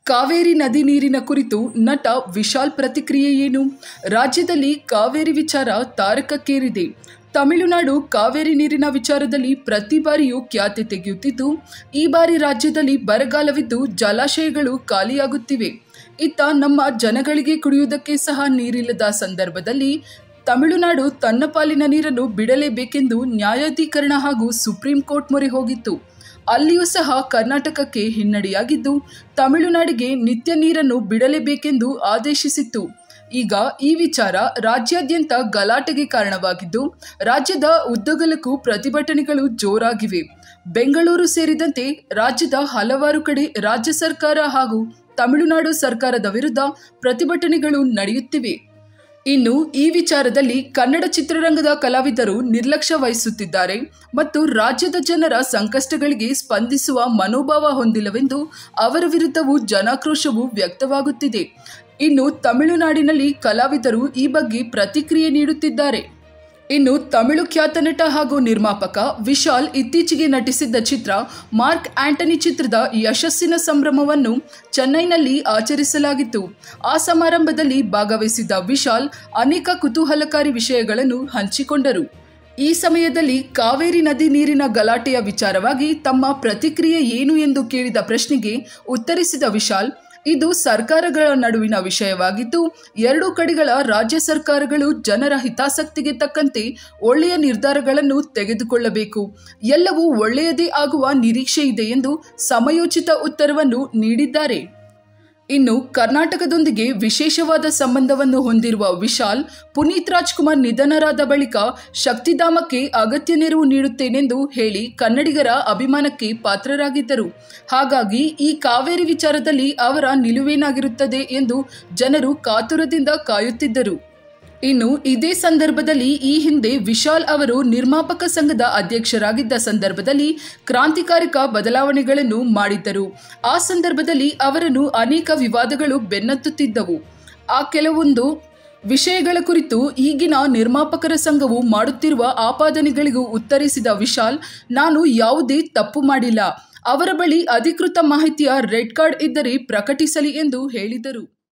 ಕಾವೇರಿ ನದಿ ನೀರಿನ ಕುರಿತು ನಟ ವಿಶಾಲ್ ಪ್ರತಿಕ್ರಿಯೆ ಏನು ರಾಜ್ಯದಲ್ಲಿ ಕಾವೇರಿ ವಿಚಾರ ತಾರಕಕ್ಕೇರಿದೆ ತಮಿಳುನಾಡು ಕಾವೇರಿ ನೀರಿನ ವಿಚಾರದಲ್ಲಿ ಪ್ರತಿ ಬಾರಿಯೂ ಖ್ಯಾತಿ ತೆಗೆಯುತ್ತಿದ್ದು ಈ ಬಾರಿ ರಾಜ್ಯದಲ್ಲಿ ಬರಗಾಲವಿದ್ದು ಜಲಾಶಯಗಳು ಖಾಲಿಯಾಗುತ್ತಿವೆ ಇತ್ತ ನಮ್ಮ ಜನಗಳಿಗೆ ಕುಡಿಯುವುದಕ್ಕೆ ಸಹ ನೀರಿಲ್ಲದ ಸಂದರ್ಭದಲ್ಲಿ ತಮಿಳುನಾಡು ತನ್ನ ಪಾಲಿನ ನೀರನ್ನು ಬಿಡಲೇಬೇಕೆಂದು ನ್ಯಾಯಾಧೀಕರಣ ಹಾಗೂ ಸುಪ್ರೀಂ ಕೋರ್ಟ್ ಮೊರೆ ಹೋಗಿತ್ತು ಅಲ್ಲಿಯೂ ಸಹ ಕರ್ನಾಟಕಕ್ಕೆ ಹಿನ್ನಡೆಯಾಗಿದ್ದು ತಮಿಳುನಾಡಿಗೆ ನಿತ್ಯ ನೀರನ್ನು ಬಿಡಲೇಬೇಕೆಂದು ಆದೇಶಿಸಿತ್ತು ಈಗ ಈ ವಿಚಾರ ರಾಜ್ಯಾದ್ಯಂತ ಗಲಾಟೆಗೆ ಕಾರಣವಾಗಿದ್ದು ರಾಜ್ಯದ ಉದ್ದಗಲಕ್ಕೂ ಪ್ರತಿಭಟನೆಗಳು ಜೋರಾಗಿವೆ ಬೆಂಗಳೂರು ಸೇರಿದಂತೆ ರಾಜ್ಯದ ಹಲವಾರು ಕಡೆ ರಾಜ್ಯ ಸರ್ಕಾರ ಹಾಗೂ ತಮಿಳುನಾಡು ಸರ್ಕಾರದ ವಿರುದ್ಧ ಪ್ರತಿಭಟನೆಗಳು ನಡೆಯುತ್ತಿವೆ ಇನ್ನು ಈ ವಿಚಾರದಲ್ಲಿ ಕನ್ನಡ ಚಿತ್ರರಂಗದ ಕಲಾವಿದರು ನಿರ್ಲಕ್ಷ್ಯ ವಹಿಸುತ್ತಿದ್ದಾರೆ ಮತ್ತು ರಾಜ್ಯದ ಜನರ ಸಂಕಷ್ಟಗಳಿಗೆ ಸ್ಪಂದಿಸುವ ಮನೋಭಾವ ಹೊಂದಿಲ್ಲವೆಂದು ಅವರ ವಿರುದ್ಧವೂ ಜನಾಕ್ರೋಶವು ವ್ಯಕ್ತವಾಗುತ್ತಿದೆ ಇನ್ನು ತಮಿಳುನಾಡಿನಲ್ಲಿ ಕಲಾವಿದರು ಈ ಬಗ್ಗೆ ಪ್ರತಿಕ್ರಿಯೆ ನೀಡುತ್ತಿದ್ದಾರೆ ಇನ್ನು ತಮಿಳು ಖ್ಯಾತ ನಟ ಹಾಗೂ ನಿರ್ಮಾಪಕ ವಿಶಾಲ್ ಇತ್ತೀಚೆಗೆ ನಟಿಸಿದ್ದ ಚಿತ್ರ ಮಾರ್ಕ್ ಆಂಟನಿ ಚಿತ್ರದ ಯಶಸ್ಸಿನ ಸಂಭ್ರಮವನ್ನು ಚೆನ್ನೈನಲ್ಲಿ ಆಚರಿಸಲಾಗಿತ್ತು ಆ ಸಮಾರಂಭದಲ್ಲಿ ಭಾಗವಹಿಸಿದ್ದ ವಿಶಾಲ್ ಅನೇಕ ಕುತೂಹಲಕಾರಿ ವಿಷಯಗಳನ್ನು ಹಂಚಿಕೊಂಡರು ಈ ಸಮಯದಲ್ಲಿ ಕಾವೇರಿ ನದಿ ನೀರಿನ ಗಲಾಟೆಯ ವಿಚಾರವಾಗಿ ತಮ್ಮ ಪ್ರತಿಕ್ರಿಯೆ ಏನು ಎಂದು ಕೇಳಿದ ಪ್ರಶ್ನೆಗೆ ಉತ್ತರಿಸಿದ ವಿಶಾಲ್ ಇದು ಸರ್ಕಾರಗಳ ನಡುವಿನ ವಿಷಯವಾಗಿದ್ದು ಎರಡೂ ಕಡೆಗಳ ರಾಜ್ಯ ಸರ್ಕಾರಗಳು ಜನರ ಹಿತಾಸಕ್ತಿಗೆ ತಕ್ಕಂತೆ ಒಳ್ಳೆಯ ನಿರ್ಧಾರಗಳನ್ನು ತೆಗೆದುಕೊಳ್ಳಬೇಕು ಎಲ್ಲವೂ ಒಳ್ಳೆಯದೇ ಆಗುವ ನಿರೀಕ್ಷೆ ಇದೆ ಎಂದು ಸಮಯೋಚಿತ ಉತ್ತರವನ್ನು ನೀಡಿದ್ದಾರೆ ಇನ್ನು ಕರ್ನಾಟಕದೊಂದಿಗೆ ವಿಶೇಷವಾದ ಸಂಬಂಧವನ್ನು ಹೊಂದಿರುವ ವಿಶಾಲ್ ಪುನೀತ್ ರಾಜ್ಕುಮಾರ್ ನಿಧನರಾದ ಬಳಿಕ ಶಕ್ತಿಧಾಮಕ್ಕೆ ಅಗತ್ಯ ನೆರವು ನೀಡುತ್ತೇನೆಂದು ಹೇಳಿ ಕನ್ನಡಿಗರ ಅಭಿಮಾನಕ್ಕೆ ಪಾತ್ರರಾಗಿದ್ದರು ಹಾಗಾಗಿ ಈ ಕಾವೇರಿ ವಿಚಾರದಲ್ಲಿ ಅವರ ನಿಲುವೇನಾಗಿರುತ್ತದೆ ಎಂದು ಜನರು ಕಾತುರದಿಂದ ಕಾಯುತ್ತಿದ್ದರು ಇನ್ನು ಇದೇ ಸಂದರ್ಭದಲ್ಲಿ ಈ ಹಿಂದೆ ವಿಶಾಲ್ ಅವರು ನಿರ್ಮಾಪಕ ಸಂಘದ ಅಧ್ಯಕ್ಷರಾಗಿದ್ದ ಸಂದರ್ಭದಲ್ಲಿ ಕ್ರಾಂತಿಕಾರಕ ಬದಲಾವಣೆಗಳನ್ನು ಮಾಡಿದ್ದರು ಆ ಸಂದರ್ಭದಲ್ಲಿ ಅವರನ್ನು ಅನೇಕ ವಿವಾದಗಳು ಬೆನ್ನತ್ತುತ್ತಿದ್ದವು ಆ ಕೆಲವೊಂದು ವಿಷಯಗಳ ಕುರಿತು ಈಗಿನ ನಿರ್ಮಾಪಕರ ಸಂಘವು ಮಾಡುತ್ತಿರುವ ಆಪಾದನೆಗಳಿಗೂ ಉತ್ತರಿಸಿದ ವಿಶಾಲ್ ನಾನು ಯಾವುದೇ ತಪ್ಪು ಮಾಡಿಲ್ಲ ಅವರ ಬಳಿ ಅಧಿಕೃತ ಮಾಹಿತಿಯ ರೆಡ್ ಕಾರ್ಡ್ ಇದ್ದರೆ ಪ್ರಕಟಿಸಲಿ ಎಂದು ಹೇಳಿದರು